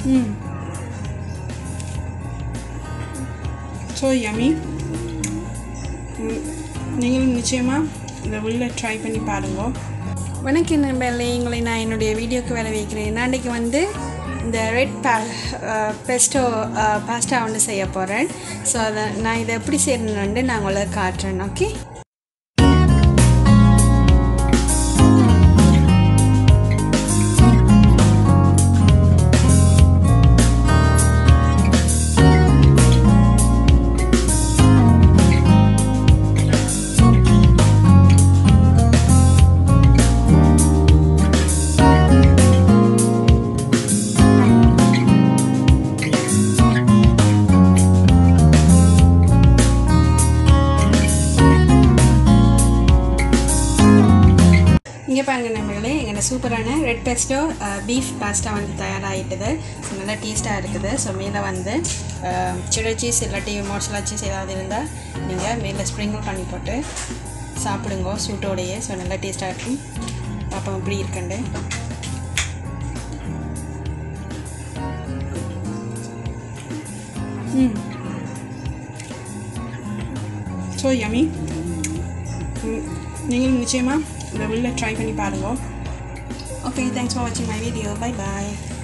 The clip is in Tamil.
ம் ஸோ யமி நீங்களும் நிச்சயமாக இந்த உள்ள ட்ரை பண்ணி பாருங்க வணக்கம் நண்பர்களே உங்களை நான் என்னுடைய வீடியோக்கு வேலை வைக்கிறேன் நான் அன்றைக்கி வந்து இந்த ரெட் பா பெஸ்டோ பாஸ்டா வந்து செய்ய போகிறேன் ஸோ அதை நான் இதை எப்படி செய்யணுன்னு நான் உங்களுக்கு காட்டுறேன் ஓகே இங்கே பாருங்க நம்மளே எங்களோட சூப்பரான ரெட் பெஸ்டோ பீஃப் பாஸ்டா வந்து தயாராகிட்டுது ஸோ நல்லா டேஸ்ட்டாக இருக்குது ஸோ மேலே வந்து சில்லி சீஸ் இல்லாட்டி மோட்ஸலா சீஸ் ஏதாவது இருந்தால் நீங்கள் மேலே ஸ்ப்ரிங்கிள் பண்ணி போட்டு சாப்பிடுங்க சூட்டோடையே ஸோ நல்லா டேஸ்ட்டாக இருக்கும் பார்ப்போம் எப்படி இருக்குண்டு ம் ஸோ யமி நீங்களும் நிச்சயமாக இந்த உள்ள ட்ரை பண்ணி பாருங்க ஓகே தேங்க்ஸ் ஃபார் வாட்சிங் மை வீடியோ பை பாய்